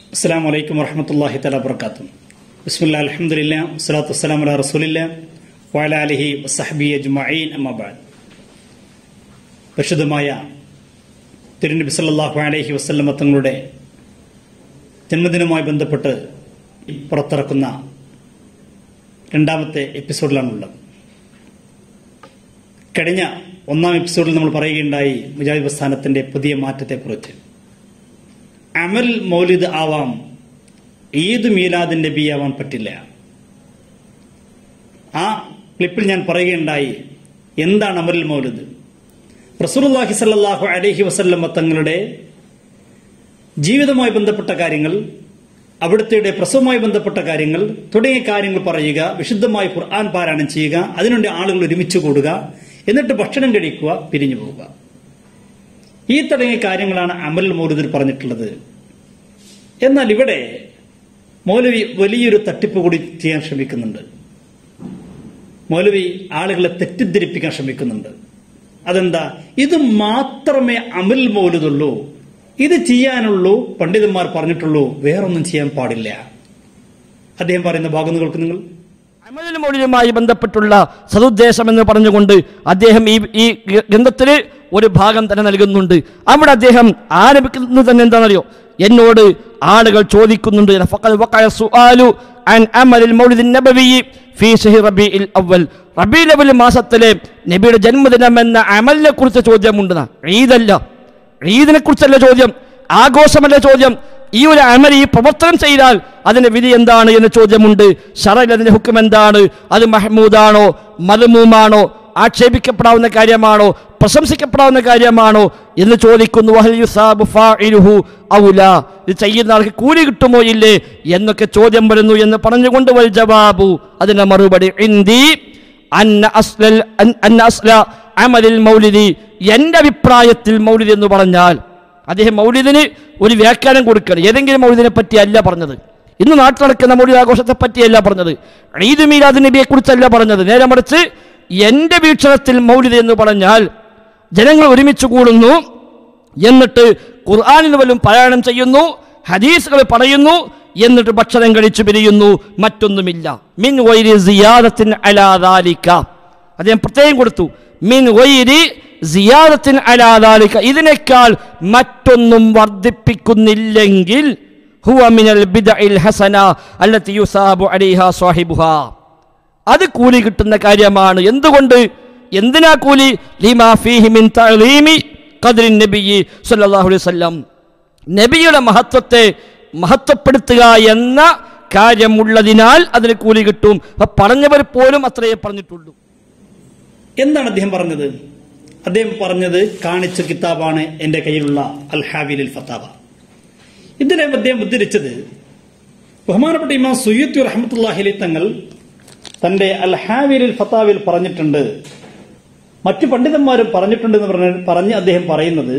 അസ്സാം വലൈക്കും വർഹമത്തല്ലാഹി തല വർക്കാത്തു ബിസ്മില്ല അലഹമുല്ല വസ്സലാത്തു വസ്സലാം അല റസൂലില്ല വഅല അലിഹി വസഹബി അജ്മഈൻ അമ്മബാദ് പരിശുദ്ധമായ തിരുനബി സല്ലല്ലാഹു അലൈഹി വസല്ലമ തങ്ങളുടെ ജന്മദിനവുമായി ബന്ധപ്പെട്ട് പുറത്തിറക്കുന്ന രണ്ടാമത്തെ എപ്പിസോഡിലാണുള്ളത് കഴിഞ്ഞ ഒന്നാം എപ്പിസോഡിൽ നമ്മൾ പറയുകയുണ്ടായി മുജാഹിദ് പ്രസ്ഥാനത്തിന്റെ പുതിയ മാറ്റത്തെക്കുറിച്ച് അമൽ മൗലിദ് ആവാം ഈദ് മീലാദ് നബി ആവാൻ പറ്റില്ല ആ ക്ലിപ്പിൽ ഞാൻ പറയുകയുണ്ടായി എന്താണ് അമൽ മൗലിദ് റസൂലുള്ളാഹി സല്ലല്ലാഹു അലൈഹി വസല്ലം തങ്ങളുടെ ജീവിതവുമായി ബന്ധപ്പെട്ട കാര്യങ്ങൾ അവിടുത്തെ പ്രസവവുമായി ബന്ധപ്പെട്ട കാര്യങ്ങൾ തുടങ്ങിയ കാര്യങ്ങൾ പറയുക വിശുദ്ധമായി ഖുർആൻ പാരായണം ചെയ്യുക അതിനുവേണ്ടി ആളുകൾ ഒരുമിച്ച് കൂടുക എന്നിട്ട് ഭക്ഷണം കഴിക്കുക പിരിഞ്ഞു പോവുക ഈ തുടങ്ങിയ കാര്യങ്ങളാണ് അമൽ മൗലിദിൽ പറഞ്ഞിട്ടുള്ളത് എന്നാൽ ഇവിടെ മൗലവി വലിയൊരു തട്ടിപ്പ് കൂടി ചെയ്യാൻ ശ്രമിക്കുന്നുണ്ട് മൗലവി ആളുകളെ തെറ്റിദ്ധരിപ്പിക്കാൻ ശ്രമിക്കുന്നുണ്ട് അതെന്താ ഇത് മാത്രമേ അമൽ മൗലിദുള്ളൂ ഇത് ചെയ്യാനുള്ളൂ പണ്ഡിതന്മാർ പറഞ്ഞിട്ടുള്ളൂ വേറൊന്നും ചെയ്യാൻ പാടില്ല അദ്ദേഹം പറയുന്ന ഭാഗം ഒന്ന് കേൾക്കും നിങ്ങൾ അമലുൽ മൗലിദുമായി ബന്ധപ്പെട്ടുള്ള സതുദ്ദേശം എന്ന് പറഞ്ഞുകൊണ്ട് അദ്ദേഹം ഈ ഈ ഗ്രന്ഥത്തിൽ ഒരു ഭാഗം തന്നെ നൽകുന്നുണ്ട് അവിടെ അദ്ദേഹം ആരംഭിക്കുന്നത് തന്നെ എന്താണെന്നറിയോ എന്നോട് ആളുകൾ ചോദിക്കുന്നുണ്ട് ഫഖദ് വഖഅ സുആലു അൻ അമലിൽ മൗലിദിൻ നബവി ഫീ ശഹ്ർ റബീഇൽ അവൽ റബീഉൽ അവൽ മാസത്തിലെ നബിയുടെ ജന്മദിനം എന്ന അമലിനെ കുറിച്ച് ചോദ്യമുണ്ട് ഈദല്ല ഈദിനെ കുറിച്ചല്ല ചോദ്യം ആഘോഷമല്ല ചോദ്യം ഈ ഒരു അമൽ ഈ പ്രവർത്തനം ചെയ്താൽ അതിന്റെ വിധി എന്താണ് എന്ന ചോദ്യമുണ്ട് ഷറയിൽ അതിന്റെ ഹുക്കും എന്താണ് അത് മഹ്മൂദാണോ മലമൂമാണോ ആക്ഷേപിക്കപ്പെടാവുന്ന കാര്യമാണോ പ്രശംസിക്കപ്പെടാവുന്ന കാര്യമാണോ എന്ന് ചോദിക്കുന്നു വഹൽ യുസാബു ഫാഇലുഹു ഔല ഇത് ചെയ്യുന്ന ആൾക്ക് കൂലി കിട്ടുമോ ഇല്ലേ എന്നൊക്കെ ചോദ്യം വരുന്നു എന്ന് പറഞ്ഞുകൊണ്ട് വൽ ജവാബു അതിന്റെ മറുപടി ഇന്ദി അന്ന അസ്ലൽ അന്ന അസ്ല അമലിൽ മൗലിദി എൻ്റെ അഭിപ്രായത്തിൽ മൗലിദ് എന്ന് പറഞ്ഞാൽ അദ്ദേഹം മൗലിദിന് ഒരു വ്യാഖ്യാനം കൊടുക്കുകയാണ് ഏതെങ്കിലും മൗലിദിനെ പറ്റിയല്ല പറഞ്ഞത് ഇന്ന് നാട്ടിൽ നടക്കുന്ന മൗലിദ് ആഘോഷത്തെ പറ്റിയല്ല പറഞ്ഞത് ഈദ് മീലാദ് നബിയെ കുറിച്ചല്ല പറഞ്ഞത് നേരെ മറിച്ച് എൻ്റെ വീക്ഷണത്തിൽ മൗലിദ് എന്ന് പറഞ്ഞാൽ ജനങ്ങൾ ഒരുമിച്ച് കൂടുന്നു എന്നിട്ട് ഖുർആാനിന് വല്ലതും പാരായണം ചെയ്യുന്നു ഹദീസുകൾ പറയുന്നു എന്നിട്ട് ഭക്ഷണം കഴിച്ചു പിരിയുന്നു മറ്റൊന്നുമില്ല മിൻ വൈരി സിയാദത്തിൻ അലാദാലിക്ക അദ്ദേഹം പ്രത്യേകം കൊടുത്തു മിൻ വൈരി സിയാദത്തിൻ അലാദാലിക്ക ഇതിനേക്കാൾ മറ്റൊന്നും വർദ്ധിപ്പിക്കുന്നില്ലെങ്കിൽ ഹുവ മിനൽ ബിദഇൽ ഹസന അല്ലത്തി യുസാബു അലൈഹ സാഹിബുഹാ അത് കൂലി കിട്ടുന്ന കാര്യമാണ് എന്തുകൊണ്ട് എന്തിനാ കൂലി ലിമാ ഫീഹി മിൻ തഅലീമി ഖദ്രിൻ നബിയി സല്ലല്ലാഹു അലൈഹി വസല്ലം നബിയുടെ മഹത്വത്തെ മഹത്വപ്പെടുത്തുക എന്ന കാര്യമുള്ളതിനാൽ അതിന് കൂലി കിട്ടും അപ്പൊ പറഞ്ഞവർ പോലും അത്രയേ പറഞ്ഞിട്ടുള്ളൂ എന്താണ് അദ്ദേഹം പറഞ്ഞത് അദ്ദേഹം പറഞ്ഞത് കാണിച്ച കിതാബാണ് എന്റെ കയ്യിലുള്ള അൽ ഹാവിലിൽ ഫത്താവ ഇതിനെ അദ്ദേഹം ഉദ്ധരിച്ചത് ബഹുമാനപ്പെട്ട ഇമാം സുയ്യത്തു റഹമത്തുല്ലാഹിലി തങ്ങൾ തന്റെ അൽ ഹാവിലിൽ ഫത്താവിൽ പറഞ്ഞിട്ടുണ്ട് മറ്റു പണ്ഡിതന്മാരും പറഞ്ഞിട്ടുണ്ട് എന്ന് പറഞ്ഞ പറഞ്ഞ് അദ്ദേഹം പറയുന്നത്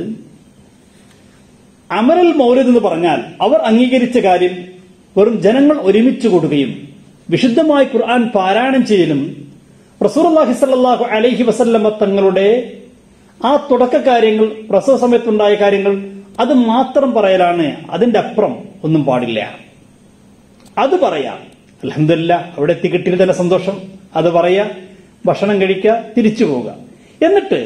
അമരൽ മൗലിദ് എന്ന് പറഞ്ഞാൽ അവർ അംഗീകരിച്ച കാര്യം വെറും ജനങ്ങൾ ഒരുമിച്ച് കൂടുകയും വിശുദ്ധമായ ഖുർആൻ പാരായണം ചെയ്യലും റസൂർല്ലാഹി സല്ലാഹു അലൈഹി വസല്ലമ തങ്ങളുടെ ആ തുടക്ക കാര്യങ്ങൾ പ്രസവ സമയത്തുണ്ടായ കാര്യങ്ങൾ അത് മാത്രം പറയലാണ് അതിന്റെ അപ്പുറം ഒന്നും പാടില്ല അത് പറയാം അലഹമില്ല അവിടെ എത്തിക്കിട്ടിയ തന്നെ സന്തോഷം അത് പറയാ ഭക്ഷണം കഴിക്കുക തിരിച്ചു പോവുക എന്നിട്ട്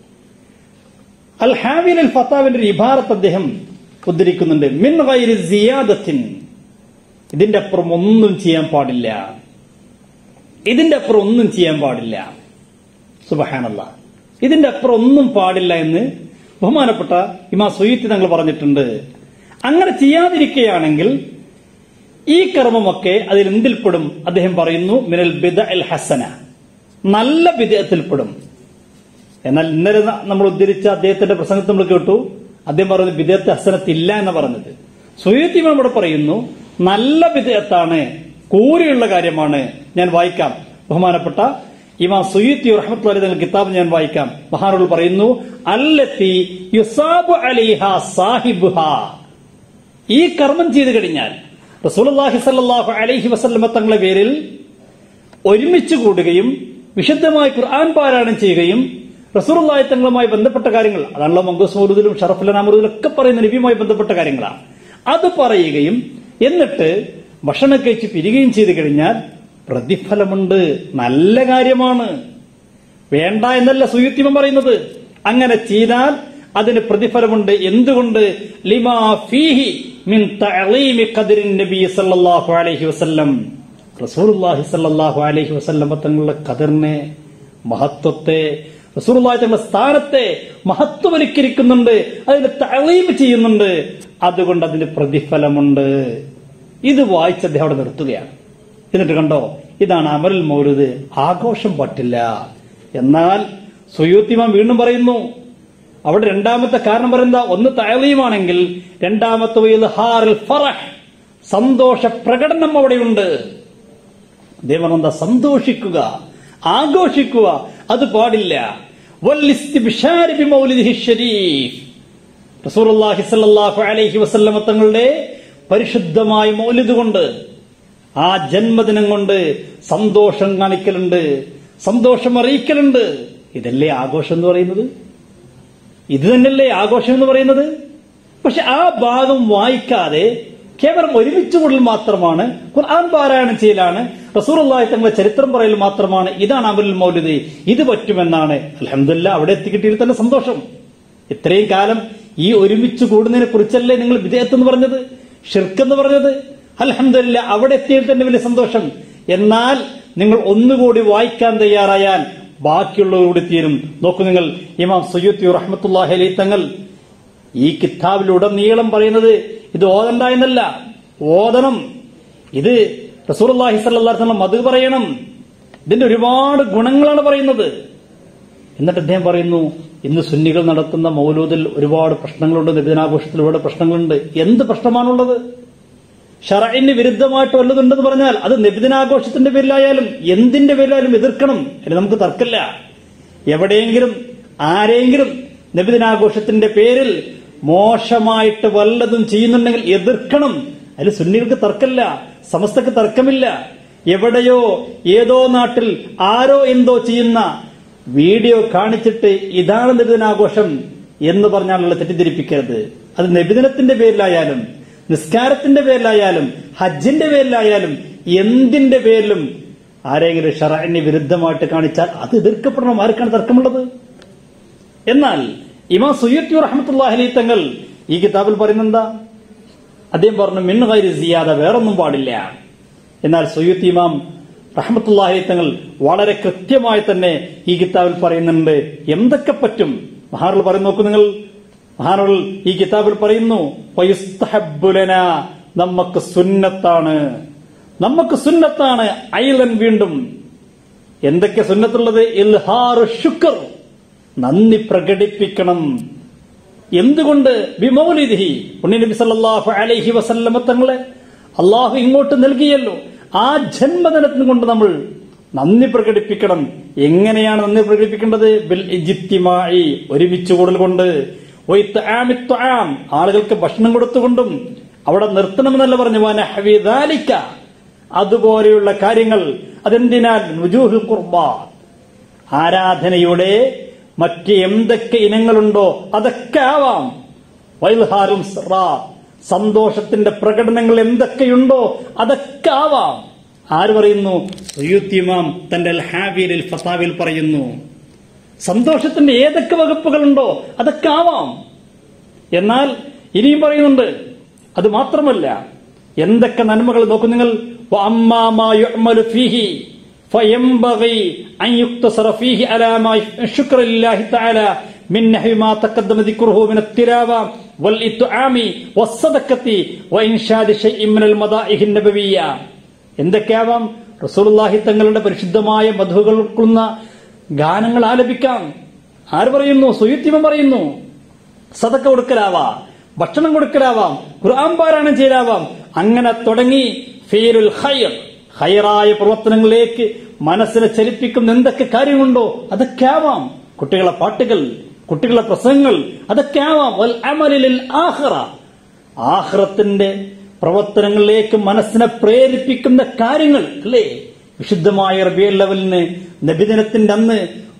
അൽ ഹാവിൽ അൽ ഫത്താവിന്റെ ഒരു ഇബാറത്ത് അദ്ദേഹം ഉദ്ധരിക്കുന്നുണ്ട് മിൻ ഗൈരി സിയാദത്തിൻ ഇതിന്റെ അപ്പുറം ഒന്നും ചെയ്യാൻ പാടില്ല ഇതിന്റെ അപ്പുറം ഒന്നും ചെയ്യാൻ പാടില്ല സുബഹാനല്ല ഇതിന്റെ അപ്പുറം ഒന്നും പാടില്ല എന്ന് ബഹുമാനപ്പെട്ട ഇമാ സുയ്യത്ത് തങ്ങൾ പറഞ്ഞിട്ടുണ്ട് അങ്ങനെ ചെയ്യാതിരിക്കുകയാണെങ്കിൽ ഈ കർമ്മമൊക്കെ അതിൽ എന്തിൽപ്പെടും അദ്ദേഹം പറയുന്നു മിനൽ ബിദ അൽ ഹസന നല്ല വിധേയത്തിൽപ്പെടും എന്നാൽ ഇന്നലെ നമ്മൾ ഉദ്ധരിച്ച അദ്ദേഹത്തിന്റെ പ്രസംഗത്തിൽ നമ്മൾ കേട്ടു അദ്ദേഹം പറയുന്നത് വിധേയത്ത് ഹസനത്തില്ല എന്ന് പറഞ്ഞത് സുയത്തിമ ഇവിടെ പറയുന്നു നല്ല വിധേയത്താണ് കൂരിയുള്ള കാര്യമാണ് ഞാൻ വായിക്കാം ബഹുമാനപ്പെട്ട ഇമാം സുയ്യത്തി റഹ്മത്തുള്ളി തങ്ങൾ കിതാബ് ഞാൻ വായിക്കാം മഹാനുകൾ പറയുന്നു അല്ലത്തി യുസാബു അലിഹ സാഹിബുഹ ഈ കർമ്മം ചെയ്തു കഴിഞ്ഞാൽ റസൂലുള്ളാഹി സ്വല്ലല്ലാഹു അലൈഹി വസല്ലമ തങ്ങളുടെ പേരിൽ ഒരുമിച്ച് കൂടുകയും വിശുദ്ധമായി ഖുർആൻ പാരായണം ചെയ്യുകയും റസൂറുള്ളാഹി തങ്ങളുമായി ബന്ധപ്പെട്ട കാര്യങ്ങൾ അതാണല്ലോ മങ്കൂസ് മൗലൂദിലും ഷറഫുൽ അനാമൂദിലും ഒക്കെ പറയുന്ന നബിയുമായി ബന്ധപ്പെട്ട കാര്യങ്ങളാണ് അത് പറയുകയും എന്നിട്ട് ഭക്ഷണം കഴിച്ച് പിരികയും ചെയ്തു കഴിഞ്ഞാൽ പ്രതിഫലമുണ്ട് നല്ല കാര്യമാണ് വേണ്ട എന്നല്ല സുയുത്തിമം പറയുന്നത് അങ്ങനെ ചെയ്താൽ അതിന് പ്രതിഫലമുണ്ട് എന്തുകൊണ്ട് ലിമാ ഫീഹി മിൻ തഅളീമി ഖദ്രിൻ നബി സല്ലല്ലാഹു അലൈഹി വസല്ലം റസൂലുള്ളാഹി സല്ലല്ലാഹു അലൈഹി വസല്ലം തങ്ങളുടെ ഖദറിനെ മഹത്വത്തെ റസൂലുള്ളാഹി തങ്ങളുടെ സ്ഥാനത്തെ മഹത്വവൽക്കരിക്കുന്നുണ്ട് അതിന് തഅളീം ചെയ്യുന്നുണ്ട് അതുകൊണ്ട് അതിന് പ്രതിഫലമുണ്ട് ഇത് വായിച്ച് അദ്ദേഹം അവിടെ നിർത്തുകയാണ് എന്നിട്ട് കണ്ടോ ഇതാണ് അമരുൽ മൗരുത് ആഘോഷം പറ്റില്ല എന്നാൽ സുയൂത്തിമാൻ വീണ്ടും പറയുന്നു അവിടെ രണ്ടാമത്തെ കാരണം പറയുന്ന ഒന്ന് തയലീമാണെങ്കിൽ രണ്ടാമത്തെ ഇൽഹാറുൽ ഫറഹ് സന്തോഷ പ്രകടനം അവിടെയുണ്ട് ദൈവം എന്താ സന്തോഷിക്കുക ആഘോഷിക്കുക അത് പാടില്ല വല്ലിസ്തിബ്ശാരി ബിമൗലിദിഹി ശരീഫ് റസൂലുള്ളാഹി സ്വല്ലല്ലാഹു അലൈഹി വസല്ലമ തങ്ങളുടെ പരിശുദ്ധമായ മൗലിദ് കൊണ്ട് ആ ജന്മദിനം കൊണ്ട് സന്തോഷം കാണിക്കലുണ്ട് സന്തോഷം അറിയിക്കലുണ്ട് ഇതല്ലേ ആഘോഷം എന്ന് പറയുന്നത് ഇത് തന്നെയല്ലേ ആഘോഷം എന്ന് പറയുന്നത് പക്ഷെ ആ ഭാഗം വായിക്കാതെ കേവലം ഒരുമിച്ച് കൂടൽ മാത്രമാണ് ഖുർആൻ പാരായണം ചെയ്യലാണ് റസൂറുള്ളാഹി തങ്ങളുടെ ചരിത്രം പറയൽ മാത്രമാണ് ഇതാണ് അമരുൽ മൗലിദ് ഇത് പറ്റുമെന്നാണ് അലഹമില്ല അവിടെ എത്തിക്കിട്ടിയിൽ തന്നെ സന്തോഷം ഇത്രയും കാലം ഈ ഒരുമിച്ച് കൂടുന്നതിനെ കുറിച്ചല്ലേ നിങ്ങൾ വിധേയത്ത് എന്ന് പറഞ്ഞത് ഷിർക്ക് എന്ന് പറഞ്ഞത് അലഹമില്ല അവിടെ എത്തിയതിൽ തന്നെ വലിയ സന്തോഷം എന്നാൽ നിങ്ങൾ ഒന്നുകൂടി വായിക്കാൻ തയ്യാറായാൽ ബാക്കിയുള്ളവരോട് തീരും നോക്കൂ നിങ്ങൾ ഇമാം സയ്യുദ്ദി റഹ്മത്തുല്ലാഹി അലൈ തങ്ങൾ ഈ കിതാബിലുടനീളം പറയുന്നത് ഇത് ഓതണ്ട എന്നല്ല ഓതണം ഇത് റസൂർല്ലാഹി സല്ലാ മത് പറയണം ഇതിന്റെ ഒരുപാട് ഗുണങ്ങളാണ് പറയുന്നത് എന്നിട്ട് അദ്ദേഹം പറയുന്നു ഇന്ന് സുന്നികൾ നടത്തുന്ന മൗലൂദിൽ ഒരുപാട് പ്രശ്നങ്ങളുണ്ട് നിബിധനാഘോഷത്തിൽ ഒരുപാട് പ്രശ്നങ്ങളുണ്ട് എന്ത് പ്രശ്നമാണുള്ളത് ഷറൈന് വിരുദ്ധമായിട്ട് വല്ലതുണ്ടെന്ന് പറഞ്ഞാൽ അത് നബിദിനാഘോഷത്തിന്റെ പേരിലായാലും എന്തിന്റെ പേരിലായാലും എതിർക്കണം അതിന് നമുക്ക് തർക്കമില്ല എവിടെയെങ്കിലും ആരെങ്കിലും നബിദിനാഘോഷത്തിന്റെ പേരിൽ മോശമായിട്ട് വല്ലതും ചെയ്യുന്നുണ്ടെങ്കിൽ എതിർക്കണം അതിൽ സുന്നികൾക്ക് തർക്കമില്ല സമസ്തക്ക് തർക്കമില്ല എവിടെയോ ഏതോ നാട്ടിൽ ആരോ എന്തോ ചെയ്യുന്ന വീഡിയോ കാണിച്ചിട്ട് ഇതാണ് നബിദിനാഘോഷം എന്ന് പറഞ്ഞാലുള്ള തെറ്റിദ്ധരിപ്പിക്കരുത് അത് നബിദിനത്തിന്റെ പേരിലായാലും നിസ്കാരത്തിന്റെ പേരിലായാലും ഹജ്ജിന്റെ പേരിലായാലും എന്തിന്റെ പേരിലും ആരെങ്കിലും ഷറൈന് വിരുദ്ധമായിട്ട് കാണിച്ചാൽ അത് എതിർക്കപ്പെടണം ആർക്കാണ് തർക്കമുള്ളത് എന്നാൽ ഇമാം സുയ്യത്തി റഹമത്തുല്ലാഹി അലി തങ്ങൾ ഈ കിതാബിൽ പറയുന്നെന്താ അദ്ദേഹം പറഞ്ഞു മിൻ ഗൈരി സിയാദ വേറൊന്നും പാടില്ല എന്നാൽ സുയ്യത്തി ഇമാം റഹമത്തുല്ലാഹി തങ്ങൾ വളരെ കൃത്യമായി തന്നെ ഈ കിതാബിൽ പറയുന്നുണ്ട് എന്തൊക്കെ പറ്റും മഹാറുകൾ പറയുന്നു നോക്കൂ നിങ്ങൾ മഹാനുകൾ ഈ കിതാബിൽ പറയുന്നു "വയുസ്തഹബ്ബുലന", നമുക്ക് സുന്നത്താണ് നമുക്ക് സുന്നത്താണ് ഐലൻ വീണ്ടും എന്തൊക്കെ സുന്നത്തുള്ളത് ഇൽഹാറു ശുക്ർ നന്ദി പ്രകടിപ്പിക്കണം എന്തുകൊണ്ട് ബിമൗലിദിഹി പുണ്യനബി സല്ലല്ലാഹു അലൈഹി വസല്ലമ തങ്ങളെ അള്ളാഹു ഇങ്ങോട്ട് നൽകിയല്ലോ ആ ജന്മദിനത്തിന് കൊണ്ട് നമ്മൾ നന്ദി പ്രകടിപ്പിക്കണം എങ്ങനെയാണ് നന്ദി പ്രകടിപ്പിക്കേണ്ടത് ബിൽ ഇജിത്തിമായി ഒരുമിച്ച് കൂടൽ കൊണ്ട് വൈത്ആമി ത്വആം, ആളുകൾക്ക് ഭക്ഷണം കൊടുത്തുകൊണ്ടും അവിടെ നിർത്തണമെന്നല്ല പറഞ്ഞു വനഹവി ദാലിക അതുപോലെയുള്ള കാര്യങ്ങൾ അതെന്തിനാൽ നുജൂഹുൽ ഖുർബ ആരാധനയുടെ മറ്റ് എന്തൊക്കെ ഇനങ്ങളുണ്ടോ അതൊക്കെ ആവാം വൈൽഹാറും സിറാ, സന്തോഷത്തിന്റെ പ്രകടനങ്ങൾ എന്തൊക്കെയുണ്ടോ അതൊക്കെ ആവാം ആര് പറയുന്നു സുയൂത്തിമാം തന്റെ അൽ ഹാബിയിൽ ഫത്താവിൽ പറയുന്നു സന്തോഷത്തിന്റെ ഏതൊക്കെ വകുപ്പുകളുണ്ടോ അതൊക്കെ ആവാം എന്നാൽ ഇനിയും പറയുന്നുണ്ട് അത് മാത്രമല്ല എന്തൊക്കെ നന്മകൾ നോക്കും നിങ്ങൾ وأما ما يعمل فيه فينبغي أن يقتصر فيه على ما شكر لله تعالى من نحو ما تقدم ذكره من التلاوة والإطعام والصدقة وإنشاد شيء من المضائح النبوية എന്തൊക്കെയാവാം റസൂലുള്ളാഹി തങ്ങളുടെ പരിശുദ്ധമായ മധുകൾ ഉൾക്കൊള്ളുന്ന ഗാനങ്ങൾ ആലപിക്കാം ആര് പറയുന്നു സുയുത്തിമം പറയുന്നു സതക്ക കൊടുക്കലാവാം ഭക്ഷണം കൊടുക്കലാവാം ഖുർആൻ പാരായണം ചെയ്യലാവാം അങ്ങനെ തുടങ്ങി ഫീലുൽ ഖൈർ ഹൈറായ പ്രവർത്തനങ്ങളിലേക്ക് മനസ്സിനെ ചലിപ്പിക്കുന്ന എന്തൊക്കെ കാര്യമുണ്ടോ അതൊക്കെ ആവാം കുട്ടികളെ പാട്ടുകൾ കുട്ടികളെ പ്രസംഗങ്ങൾ അതൊക്കെ ആവാം വൽ അമലിൽ ആഖിറ ആഹ്റത്തിന്റെ പ്രവർത്തനങ്ങളിലേക്ക് മനസ്സിനെ പ്രേരിപ്പിക്കുന്ന കാര്യങ്ങൾ അല്ലേ വിശുദ്ധമായ റബിയൽ ലെവലിന് നബിദിനത്തിന്റെ അന്ന്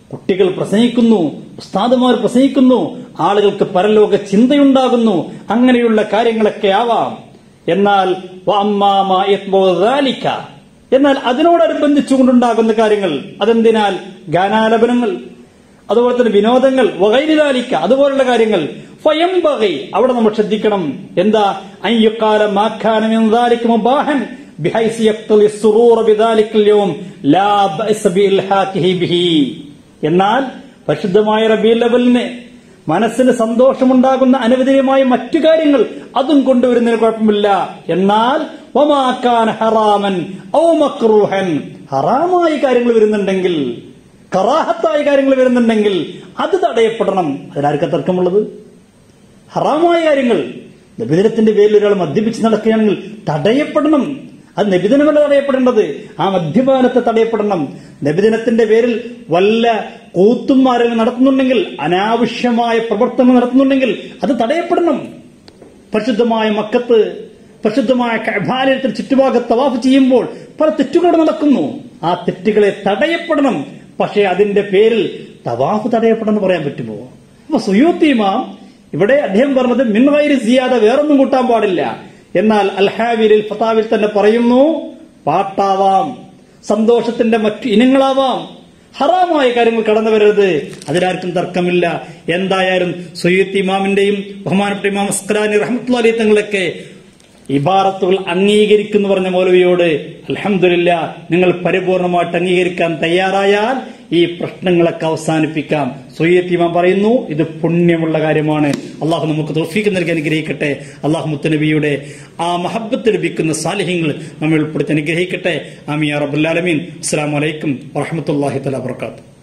കുട്ടികൾ പ്രസംഗിക്കുന്നു ഉസ്താദുമാർ പ്രസംഗിക്കുന്നു ആളുകൾക്ക് പരലോക ചിന്തയുണ്ടാകുന്നു അങ്ങനെയുള്ള കാര്യങ്ങളൊക്കെ ആവാം എന്നാൽ വഅമ്മാമ യത്ബഉ ദാലിക. എന്നാൽ അതിനോടനുബന്ധിച്ചുകൊണ്ടുണ്ടാകുന്ന കാര്യങ്ങൾ അതെന്തിനാൽ ഗാനാലപനങ്ങൾ അതുപോലെ തന്നെ വിനോദങ്ങൾ വകൈരിതാലിക്ക അതുപോലുള്ള കാര്യങ്ങൾ ഫയം ബഗൈ അവിടെ നമ്മൾ ശ്രദ്ധിക്കണം എന്താ അയ്യുക്കാല മാഖാനമിൻ മുബാഹൻ بحيث يقتضي السرور بذلك اليوم لا بأس بإلحاقه به എന്നാൽ പരിശുദ്ധമായ റബീൽ ലെവലിന് മനസ്സിന് സന്തോഷമുണ്ടാകുന്ന അനവധീയമായ മറ്റു കാര്യങ്ങൾ അതും കൊണ്ടുവരുന്നതിന് കുഴപ്പമില്ല എന്നാൽ വമാക്കാൻ ഹറാമൻ ഔ മക്രൂഹൻ ഹറാമായ കാര്യങ്ങൾ വരുന്നുണ്ടെങ്കിൽ കറാഹത്തായ കാര്യങ്ങൾ വരുന്നുണ്ടെങ്കിൽ അത് തടയപ്പെടണം അതിനാർക്ക തർക്കമുള്ളത് ഹറാമായ കാര്യങ്ങൾ നബിദിനത്തിന്റെ പേരിൽ ഒരാൾ മദ്യപിച്ച് നടക്കുകയാണെങ്കിൽ തടയപ്പെടണം അത് നബിദിനമല്ല തടയപ്പെടേണ്ടത് ആ മദ്യപാനത്തെ തടയപ്പെടണം നബിദിനത്തിന്റെ പേരിൽ വല്ല കൂത്തുമാരങ്ങൾ നടത്തുന്നുണ്ടെങ്കിൽ അനാവശ്യമായ പ്രവർത്തനം നടത്തുന്നുണ്ടെങ്കിൽ അത് തടയപ്പെടണം പരിശുദ്ധമായ മക്കത്ത് പരിശുദ്ധമായ കബാലയത്തിൽ ചുറ്റുഭാഗത്ത് തവാഫ് ചെയ്യുമ്പോൾ പല തെറ്റുകൾ നടക്കുന്നു ആ തെറ്റുകളെ തടയപ്പെടണം പക്ഷേ അതിന്റെ പേരിൽ തവാഫ് തടയപ്പെടണമെന്ന് പറയാൻ പറ്റുമോ അപ്പൊ സുയൂത്തിമാം ഇവിടെ അദ്ദേഹം പറഞ്ഞത് മിൻവൈരി സിയാദ വേറൊന്നും കൂട്ടാൻ പാടില്ല എന്നാൽ അൽഹാവിലിൽ ഫതാവിൽ തന്നെ പറയുന്നു പാട്ടാവാം സന്തോഷത്തിന്റെ മറ്റു ഇനങ്ങളാവാം ഹറാമായ കാര്യങ്ങൾ കടന്നു വരരുത് അതിലാർക്കും തർക്കമില്ല എന്തായാലും സൊയ്യത്ത് ഇമാമിന്റെയും ബഹുമാനപ്പെട്ട ഇമാം അസ്കലാനി റഹ്മത്തുള്ള അലി തങ്ങളൊക്കെ ഇബാറത്തുകൾ അംഗീകരിക്കുന്നു പറഞ്ഞ മൗലവിയോട് അലഹമില്ല നിങ്ങൾ പരിപൂർണമായിട്ട് അംഗീകരിക്കാൻ തയ്യാറായാൽ ഈ പ്രശ്നങ്ങളൊക്കെ അവസാനിപ്പിക്കാം സൊയ്യത്ത് ഇമാം പറയുന്നു ഇത് പുണ്യമുള്ള കാര്യമാണ് അള്ളാഹു നമുക്ക് തോഫീക്ക് നൽകി അനുഗ്രഹിക്കട്ടെ അള്ളാഹു മുത്തനബിയുടെ ആ മഹബത്ത് ലഭിക്കുന്ന സാലിഹ്യങ്ങൾ നമ്മൾ ഉൾപ്പെടുത്തി അനുഗ്രഹിക്കട്ടെ ആമിയ റബുല്ലാലമീൻ അസ്സാം വലൈക്കും വറഹമത്തല്ലാഹി തല വർക്കാത്തു